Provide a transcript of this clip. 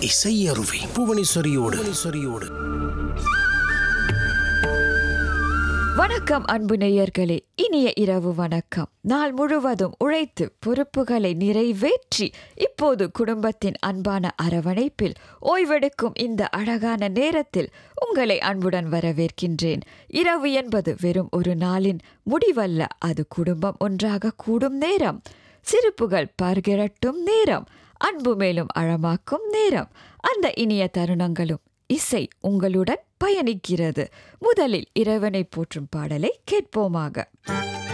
இசையருவி புவனேஸ்வரியோடு புவனேஸ்வரியோடு வணக்கம் அன்பு நேயர்களே இனிய இரவு வணக்கம் நாள் முழுவதும் உழைத்து பொறுப்புகளை நிறைவேற்றி இப்போது குடும்பத்தின் அன்பான அரவணைப்பில் ஓய்வெடுக்கும் இந்த அழகான நேரத்தில் உங்களை அன்புடன் வரவேற்கின்றேன் இரவு என்பது வெறும் ஒரு நாளின் முடிவல்ல அது குடும்பம் ஒன்றாக கூடும் நேரம் சிரிப்புகள் பர்கிரட்டும் நேரம் அன்பு மேலும் அழமாக்கும் நேரம் அந்த இனிய தருணங்களும் இசை உங்களுடன் பயணிக்கிறது முதலில் இறைவனை போற்றும் பாடலை கேட்போமாக